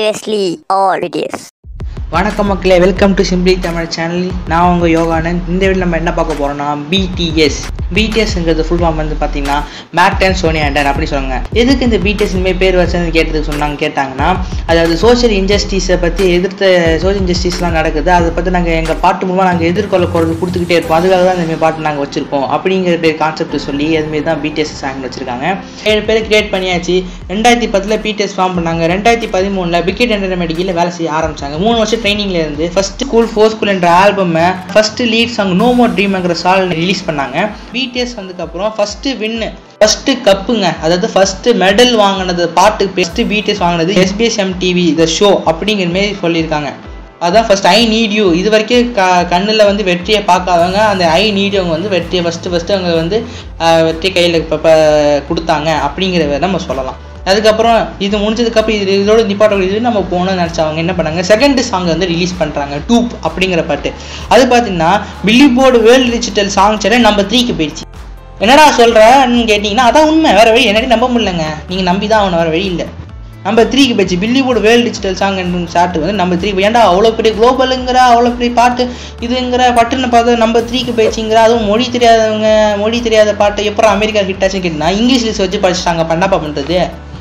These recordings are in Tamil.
Previously, all videos. வணக்கம் மக்களே welcome to simply Tamil channel நான் உங்கள் யோகானந்த் இந்த வீடியோ நம்ம என்ன பார்க்க போகிறோம்னா பிடிஎஸ் பிடிஎஸ்ங்கிறது ஃபுல் ஃபார்ம் வந்து பார்த்தீங்கன்னா மேட் அண்ட் சோனி ஆண்டன் அப்படி சொல்லுவாங்க எதுக்கு இந்த பிடிஎஸ் இனிமேல் பேர் வச்சதுன்னு கேட்டதுக்கு சொன்னாங்க கேட்டாங்கன்னா அதாவது சோஷியல் இன்ஜஸ்டிஸை பற்றி எதிர்த்த சோஷியல் இன்ஜஸ்டிஸ்லாம் நடக்குது அதை பற்றி நாங்கள் எங்கள் பாட்டு மூலமாக நாங்கள் எதிர்கொள்ள போகிறது கொடுத்துக்கிட்டே இருப்போம் அதுக்காக தான் இந்தமாதிரி பாட்டு நாங்கள் வச்சுருக்கோம் அப்படிங்கிற பேர் கான்செப்ட் சொல்லி அதுமாரி தான் பிடிஎஸ் சாங் வச்சுருக்காங்க ஏழு பேர் கிரியேட் பண்ணியாச்சு ரெண்டாயிரத்தி பத்தில் பிடிஎஸ் ஃபார்ம் பண்ணாங்க ரெண்டாயிரத்தி பதிமூணில் பிக்கெட் என்டர்டைன்மெண்ட் கீழே வேலை செய்ய ஆரம்பிச்சாங்க மூணு வருஷம் ட்ரைனிங்ல இருந்து ஃபர்ஸ்ட் ஸ்கூல் ஃபோர் ஸ்கூல் என்ற ஆல்பமை first lead song no more ட்ரீம்ங்கிற சாங் ரிலீஸ் பண்ணாங்க பிடிஎஸ் வந்ததுக்கப்புறம் ஃபர்ஸ்ட் வின்னு ஃபர்ஸ்ட் கப்புங்க அதாவது ஃபர்ஸ்ட் மெடல் வாங்கினது பாட்டு ஃபர்ஸ்ட் பிடிஎஸ் வாங்கினது எஸ்பிஎஸ்எம் டிவி த ஷோ அப்படிங்கிற மாரி சொல்லியிருக்காங்க அதான் ஃபர்ஸ்ட் ஐ நீட் யூ இது வரைக்கும் க கண்ணில் வந்து வெற்றியை பார்க்காதவங்க அந்த ஐ நீட் அவங்க வந்து வெற்றியை ஃபஸ்ட்டு ஃபஸ்ட்டு அவங்க வந்து ஆஹ், வெற்றி கையில் இப்போ கொடுத்தாங்க அப்படிங்கிறத நம்ம சொல்லலாம் அதுக்கப்புறம் இது முடிஞ்சதுக்கப்புறம் இது இதோட நிப்பாட்ட இது நம்ம போகணும்னு நினச்சவங்க என்ன பண்ணாங்க செகண்ட் சாங் வந்து ரிலீஸ் பண்ணுறாங்க டூப் அப்படிங்கிற பாட்டு அது பார்த்தீங்கன்னா billboard world digital song சேர நம்ம த்ரீக்கு போயிடுச்சு என்னடா சொல்கிறன்னு கேட்டிங்கன்னா அதான் உண்மை வேறு வழி என்னடி நம்ப முடியலங்க நீங்கள் நம்பி தான் அவனை வேறு வழி இல்லை நம்ம த்ரீக்கு போச்சு billboard world digital song chart வந்து நம்ம த்ரீ ஏன்டா அவ்வளோ பெரிய குளோபலுங்கிற அவ்வளோ பெரிய பாட்டு இதுங்கிற பட்டுன்னு பார்த்து நம்ம த்ரீக்கு போயிடுச்சுங்கிற அதுவும் மொழி தெரியாதவங்க மொழி தெரியாத பாட்டு எப்பறம் அமெரிக்கா ஹிட் ஆச்சுன்னு கேட்டிங்கன்னா இங்கிலீஷ் லிஸ்ட் வச்சு படிச்சுட்டாங்க அப்ப என்னப்பா பண்ணுறது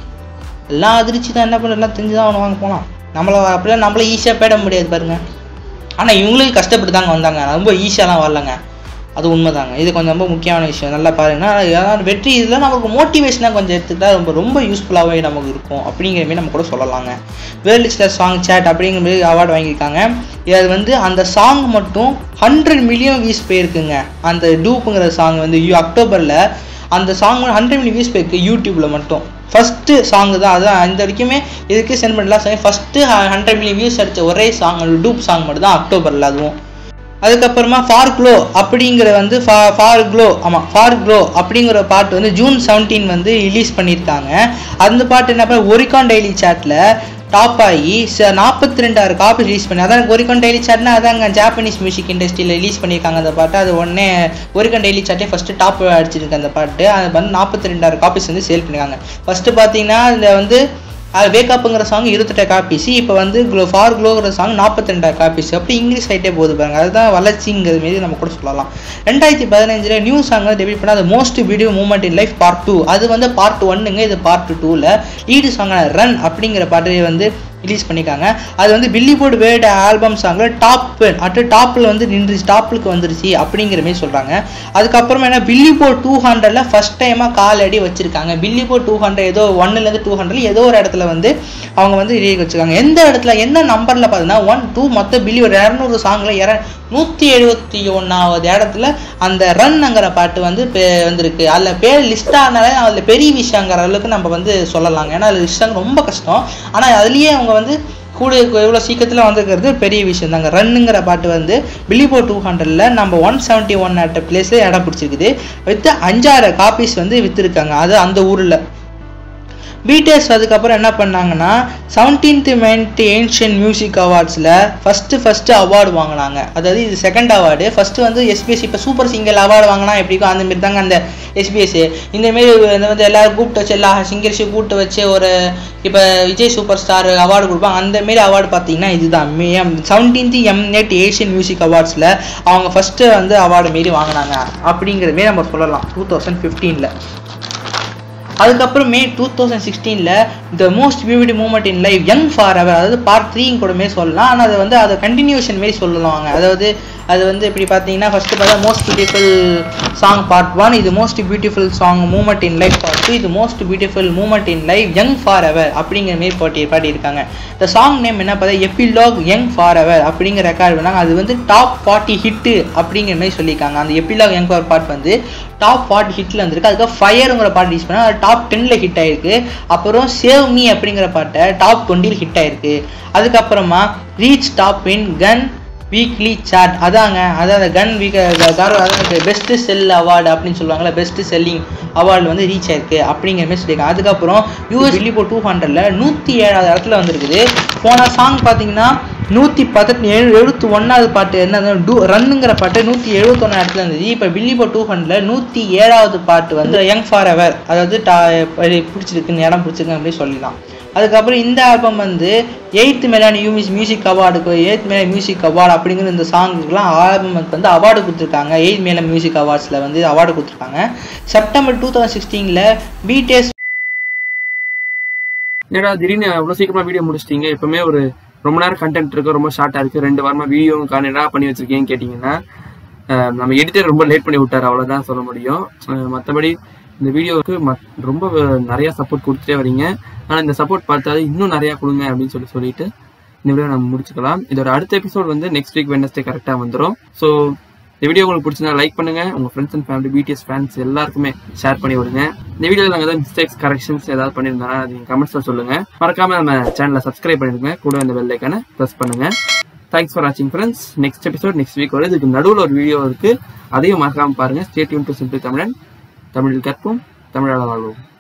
எல்லாம் அதிர்ச்சி தான் என்ன பண்ண எல்லாம் தெரிஞ்சு தான் அவனை வாங்க போகலாம் நம்மளை அப்படிலாம் நம்மள ஈஸியாக பேட முடியாது பாருங்க ஆனால் இவங்களுக்கு கஷ்டப்பட்டு தாங்க வந்தாங்க ரொம்ப ஈஸியாலாம் வரலங்க அது உண்மைதாங்க இது கொஞ்சம் ரொம்ப முக்கியமான விஷயம் நல்லா பாருங்கன்னா அதாவது வெற்றி இதில் நமக்கு மோட்டிவேஷனாக கொஞ்சம் எடுத்துக்கிட்டா ரொம்ப ரொம்ப யூஸ்ஃபுல்லாகவே நமக்கு இருக்கும் அப்படிங்கிற மாதிரி நம்ம கூட சொல்லலாங்க வேர்ல்டு ஸ்டார் சாங் சேட் அப்படிங்கிற மாதிரி அவார்டு வாங்கியிருக்காங்க இது வந்து அந்த சாங் மட்டும் ஹண்ட்ரட் மில்லியன் வியூஸ் போயிருக்குங்க அந்த டூப்புங்கிற சாங் வந்து யூ அக்டோபரில் அந்த சாங் ஹண்ட்ரட் மில்லியன் வியூஸ் போயிருக்கு யூடியூப்பில் மட்டும் ஃபஸ்ட்டு சாங் தான் அதுதான் இந்த வரைக்குமே இதுக்கு சென்ட் பண்ணலாம் song first hundred million views அடித்த ஒரே சாங் டூப் சாங் மட்டும் தான் அக்டோபரில் அதுவும் அதுக்கப்புறமா ஃபார் க்ளோ அப்படிங்கிற வந்து ஃபா ஃபார் க்ளோ ஆமாம் ஃபார் க்ளோ அப்படிங்கிற பாட்டு வந்து ஜூன் செவன்டீன் வந்து ரிலீஸ் பண்ணியிருக்காங்க அந்த பாட்டு என்ன பண்ண ஒரிகான் டெய்லி சாட்டில் டாப் ஆகி ச நாற்பத்தி ரெண்டாயிரம் காப்பி ரிலீஸ் பண்ணி அதான் ஒரிகான் டெய்லி சாட்னா அதாங்க ஜாப்பனீஸ் மியூசிக் இண்டஸ்ட்ரியில் ரிலீஸ் பண்ணியிருக்காங்க அந்த பாட்டு அது உடனே ஒரிகான் டெய்லி சாட்டே ஃபஸ்ட்டு டாப் அடிச்சிருக்கு அந்த பாட்டு அது வந்து நாற்பத்தி ரெண்டாயிரம் காப்பீஸ் வந்து சேல் பண்ணியிருக்காங்க ஃபஸ்ட்டு பார்த்தீங்கன்னா இந்த வந்து அது வேக்கப்புங்கிற சாங் இருபத்தெட்டு காப்பீஸ் இப்போ வந்து க்ளோ ஃபார் க்ளோங்கிற சாங் நாற்பத்தி ரெண்டாயிரம் காப்பீஸ் அப்படி இங்கிலீஷ் ஆகிட்டே போகுது பாருங்க அதுதான் வளர்ச்சிங்கிறது மாரி நம்ம கூட சொல்லலாம் ரெண்டாயிரத்தி பதினஞ்சில் நியூ சாங் வந்து டெபிட் பண்ண அது most video moment in life part two அது வந்து பார்ட் ஒன்னுங்க இது பார்ட் டூவில் லீடு சாங்கான ரன் அப்படிங்கிற பாட்டு வந்து ரிலீஸ் பண்ணியிருக்காங்க அது வந்து பில்லி போர்டு வேர்டு ஆல்பம் சாங்கில் டாப் அட்டு டாப்பில் வந்து நின்றுச்சு டாப்புக்கு வந்துருச்சு அப்படிங்கிற மாதிரி சொல்கிறாங்க அதுக்கப்புறமா என்ன பில்லி போர்ட் டூ ஹண்ட்ரடில் ஃபஸ்ட் டைமாக கால் அடி வச்சுருக்காங்க பில்லி போர்ட் டூ ஹண்ட்ரட் ஏதோ ஒன்னுலேருந்து டூ ஹண்ட்ரட் ஏதோ ஒரு இடத்துல வந்து அவங்க வந்து ரீக் வச்சுருக்காங்க எந்த இடத்துல என்ன நம்பரில் பார்த்தீங்கன்னா ஒன் டூ மொத்த பில்லி ஒரு இரநூறு சாங்கில் இர நூற்றி எழுபத்தி ஒன்றாவது இடத்துல அந்த ரன்ங்கிற பாட்டு வந்து பே வந்திருக்கு அதில் பேர் லிஸ்ட் ஆனாலே அதில் பெரிய விஷயங்கிற அளவுக்கு நம்ம வந்து சொல்லலாங்க ஏன்னா அது லிஸ்ட் ரொம்ப கஷ்டம் ஆனால் அதுலேயே அவங்க வந்து கூட இவ்வளோ சீக்கிரத்தில் வந்துருக்கிறது பெரிய விஷயம் தாங்க ரன்னுங்கிற பாட்டு வந்து பில்லிபோ டூ ஹண்ட்ரடில் நம்ம ஒன் செவன்ட்டி ஒன் அட் பிளேஸில் இடம் பிடிச்சிருக்குது வித்து அஞ்சாயிரம் காப்பீஸ் வந்து விற்றுருக்காங்க அது அந்த ஊரில் பிடிஎஸ் அதுக்கப்புறம் என்ன பண்ணாங்கன்னா செவன்டீன்த் மென்ட் ஏன்ஷியன் மியூசிக் அவார்ட்ஸில் ஃபஸ்ட்டு ஃபஸ்ட்டு அவார்டு வாங்கினாங்க அதாவது இது செகண்ட் அவார்டு ஃபஸ்ட்டு வந்து எஸ்பிஎஸ் இப்போ சூப்பர் சிங்கர் அவார்டு வாங்கினா எப்படிக்கும் அந்த மாரி தாங்க அந்த எஸ்பிஎஸ் இந்தமாரி இந்த வந்து எல்லாரும் கூப்பிட்டு வச்சு எல்லா சிங்கர்ஸையும் கூப்பிட்டு வச்சு ஒரு இப்போ விஜய் சூப்பர் ஸ்டார் அவார்டு கொடுப்பாங்க அந்த மாரி அவார்டு பார்த்தீங்கன்னா இதுதான் seventeenth M net Asian music அவார்ட்ஸில் அவங்க ஃபஸ்ட்டு வந்து அவார்டு மாரி வாங்கினாங்க அப்படிங்கிற மாரி நம்ம சொல்லலாம் டூ தௌசண்ட் ஃபிஃப்டீனில் அதுக்கப்புறம் மே டூ தௌசண்ட் சிக்ஸ்டீனில் the most beauty moment in life young for our அதாவது பார்ட் த்ரீங்க கூட மாரி சொல்லலாம் ஆனால் அது வந்து அதை கண்டினியூஷன் மாரி சொல்லலாங்க அதாவது அது வந்து இப்படி பார்த்தீங்கன்னா ஃபஸ்ட்டு பார்த்தா most beautiful song part one இது most beautiful song moment in life part two இது most beautiful moment in life young forever அப்படிங்கிற மாரி பாட்டி பாடியிருக்காங்க இந்த சாங் நேம் என்ன பார்த்தா எப்பிலாக் யங் ஃபார் எவர் அப்படிங்கிற ரெக்கார்ட் பண்ணாங்க அது வந்து டாப் ஃபார்ட்டி ஹிட்டு அப்படிங்கிற மாதிரி சொல்லியிருக்காங்க அந்த எப்பிலாக் யங் ஃபார் பார்ட் வந்து டாப் ஃபார்ட்டி ஹிட்டில் வந்திருக்கு அதுக்கு ஃபயருங்கிற பாட்டு யூஸ் பண்ணால் அது டாப் டென்னில் ஹிட் ஆயிருக்கு அப்புறம் சேவ் மீ அப்படிங்கிற பாட்டை டாப் டுவெண்ட்டியில் ஹிட் ஆயிருக்கு அதுக்கப்புறமா reach top in Gaon weekly chart அதாங்க அதாவது கன் வீக் அதாவது பெஸ்ட்டு செல் அவார்டு அப்படின்னு சொல்லுவாங்கல்ல பெஸ்ட்டு செல்லிங் அவார்டு வந்து ரீச் ஆயிருக்கு அப்படிங்கிற மாதிரி சொல்லியிருக்காங்க அதுக்கப்புறம் யூஎஸ் வில்லிபோ டூ ஹண்ட்ரடில் நூற்றி ஏழாவது இடத்துல வந்திருக்குது போன சாங் பார்த்தீங்கன்னா நூற்றி பத்து எழு எழுபத்தி ஒன்றாவது பாட்டு என்ன டூ ரன்னுங்கிற பாட்டு நூற்றி எழுபத்தொன்னா இடத்துல இருந்தது இப்போ வில்லிபோ டூ ஹண்ட்ரடில் நூற்றி ஏழாவது பாட்டு வந்து யங் ஃபார் எவர் அதாவது டா பிடிச்சிருக்குன்னு இடம் பிடிச்சிருக்கு அப்படின்னு சொல்லலாம் அதுக்கப்புறம் இந்த ஆல்பம் வந்து எயித்து மேலான யூமிஸ் மியூசிக் அவார்டுக்கு எயித் மேல மியூசிக் அவார்டு அப்படிங்கிற இந்த சாங்குக்குலாம் ஆல்பமுக்கு வந்து அவார்டு கொடுத்துருக்காங்க எயித் மேல மியூசிக் அவார்ட்ஸில் வந்து அவார்டு கொடுத்துருக்காங்க செப்டம்பர் டூ தௌசண்ட் சிக்ஸ்டீனில் பிடிஎஸ் என்னடா திடீர்னு அவ்வளோ சீக்கிரமா வீடியோ முடிச்சிட்டீங்க எப்பவுமே ஒரு ரொம்ப நேரம் கண்டென்ட் இருக்கு ரொம்ப ஷார்ட்டா இருக்கு ரெண்டு வாரமா வீடியோ என்னடா பண்ணி வச்சிருக்கீங்கன்னு கேட்டிங்கன்னா அஹ் நம்ம எடிட்டர் ரொம்ப லேட் பண்ணி விட்டாரு அவ்வளவுதான் சொல்ல முடியும் அஹ் மத்தபடி இந்த வீடியோவுக்கு மத் ரொம்ப நிறைய சப்போர்ட் கொடுத்துட்டே வரீங்க ஆனால் இந்த சப்போர்ட் பார்த்தாது இன்னும் நிறைய கொடுங்க அப்படின்னு சொல்லி சொல்லிட்டு இந்த வீடியோ நம்ம முடிச்சுக்கலாம் இதோட அடுத்த எபிசோட் வந்து நெக்ஸ்ட் வீக் வெனஸ்டே கரெக்டாக வந்துடும் ஸோ இந்த வீடியோ உங்களுக்கு பிடிச்சிருந்தா லைக் பண்ணுங்க உங்க friends and family BTS fans எல்லாருக்குமே ஷேர் பண்ணி விடுங்க இந்த வீடியோவில் நாங்கள் ஏதாவது மிஸ்டேக்ஸ் கரெக்ஷன்ஸ் ஏதாவது பண்ணியிருந்தோம்னா அது நீங்கள் கமெண்ட்ஸில் சொல்லுங்க மறக்காம நம்ம சேனலை சப்ஸ்கிரைப் பண்ணிடுங்க கூட இந்த பெல் ஐக்கானை ப்ரெஸ் பண்ணுங்க தேங்க்ஸ் ஃபார் வாட்சிங் friends next episode next week வரும் இதுக்கு நடுவில் ஒரு வீடியோ இருக்கு அதையும் மறக்காம பாருங்க ஸ்டேட்யூன் டு சிம்பிள் தமிழன் தமிழில் கற்போம் தமிழால் வாழ்வோம்